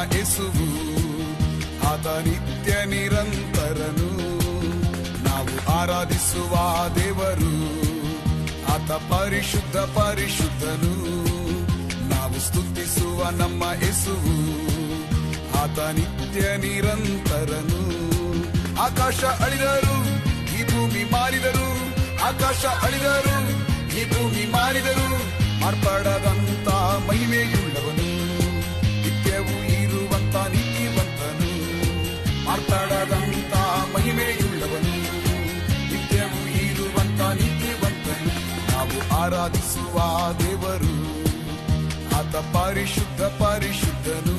ಯೇಸುವು ಆತ ನಿತ್ಯ ನಿರಂತರನು ನಾವು ಆರಾಧಿಸುವ ದೇವರು ಆತ ಪರಿಶುದ್ಧ ಪರಿಶುದ್ಧನು ನಾವು ಸ್ತುತಿಸುವ ನಮ್ಮ ಯೇಸುವು ಆತ ನಿತ್ಯ ನಿರಂತರನು ಆಕಾಶ ಅಳಿದರು ಈ ಭೂಮಿ ಮಾರಿದರು ಆಕಾಶ ಅಳಿದರು ಈ ಭೂಮಿ ಮಾರಿದರು ಮಾರ್ಪಡದಂತ ಮಹಿಮೆಯುಳ್ಳವನು ನಿತ್ಯವೂ ಇರುವಂತ ನೀತಿವಂತನು ಮಾರ್ಪಡದಂತ ಮಹಿಮೆಯುಳ್ಳವನು ನಿತ್ಯವೂ ಇರುವಂತ ನೀತಿವಂತನು ನಾವು ಆರಾಧಿಸುವ ದೇವರು ಆತ ಪರಿಶುದ್ಧ ಪರಿಶುದ್ಧನು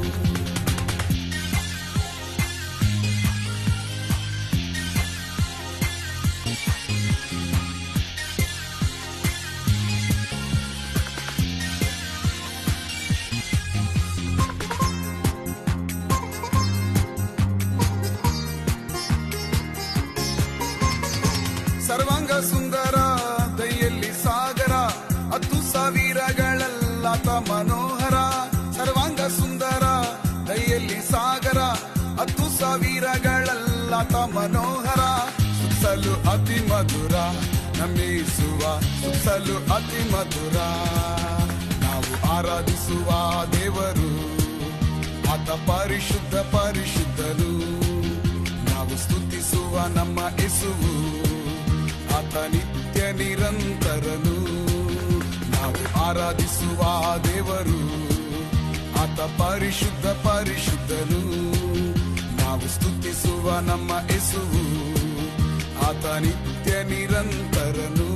ಸರ್ವಾಂಗ ಸುಂದರ ದೈಯಲ್ಲಿ ಸಾಗರ ಹತ್ತು ಸಾವಿರಗಳಲ್ಲಾತ ಮನೋಹರ ಸರ್ವಾಂಗ ಸುಂದರ ದೈಯಲ್ಲಿ ಸಾಗರ ಹತ್ತು ಸಾವಿರಗಳಲ್ಲಾತ ಮನೋಹರ ಸುತ್ತಲು ಅತಿ ಮಧುರ ನಮಿಸುವ ಸುತ್ತಲು ಅತಿ ಮಧುರ ನಾವು ಆರಾಧಿಸುವ ದೇವರು ಆತ ಪರಿಶುದ್ಧ ಪರಿಶುದ್ಧನು ನಾವು ಸ್ತುತಿಸುವ ನಮ್ಮ ಯೇಸುವು ಆತ ನಿತ್ಯ ನಿರಂತರನು ನಾವು ಆರಾಧಿಸುವ ದೇವರು ಆತ ಪರಿಶುದ್ಧ ಪರಿಶುದ್ಧನು ನಾವು ಸ್ತುತಿಸುವ ನಮ್ಮ ಯೇಸುವು ಆತ ನಿತ್ಯ ನಿರಂತರನು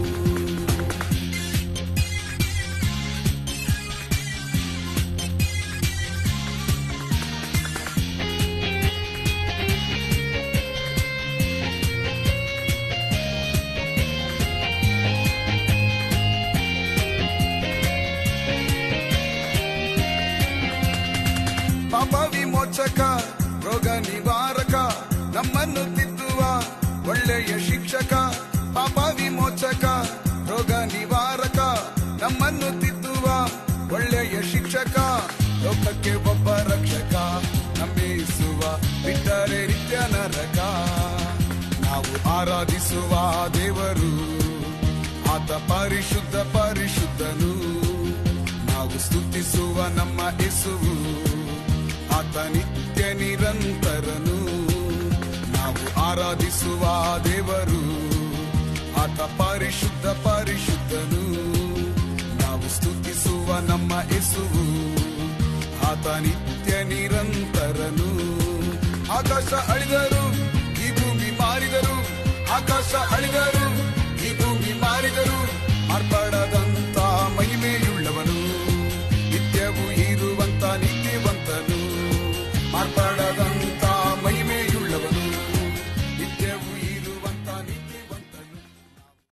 ಪಾಪ ವಿಮೋಚಕ ರೋಗ ನಿವಾರಕ ನಮ್ಮನ್ನು ತಿದ್ದುವ ಒಳ್ಳೆಯ ಶಿಕ್ಷಕ ಪಾಪ ವಿಮೋಚಕ ರೋಗ ನಿವಾರಕ ನಮ್ಮನ್ನು ತಿದ್ದುವ ಒಳ್ಳೆಯ ಶಿಕ್ಷಕ ಲೋಕಕ್ಕೆ ಒಬ್ಬ ರಕ್ಷಕ ನಂಬಿಸುವ ಬಿಟ್ಟರೆ ನಿತ್ಯ ನರಕ ನಾವು ಆರಾಧಿಸುವ ದೇವರು ಆತ ಪರಿಶುದ್ಧ ಪರಿಶುದ್ಧನು ನಾವು ಸ್ತುತಿಸುವ ನಮ್ಮ ಯೇಸುವು ಆತ ನಿತ್ಯ ನಿರಂತರನು ನಾವು ಆರಾಧಿಸುವ ದೇವರು ಆತ ಪರಿಶುದ್ಧ ಪರಿಶುದ್ಧನು ನಾವು ಸ್ತುತಿಸುವ ನಮ್ಮ ಯೇಸುವು ಆತ ನಿತ್ಯ ನಿರಂತರನು ಆಕಾಶ ಅಳಿದರು ಈ ಭೂಮಿ ಮಾರಿದರು ಆಕಾಶ ಅಳಿದರು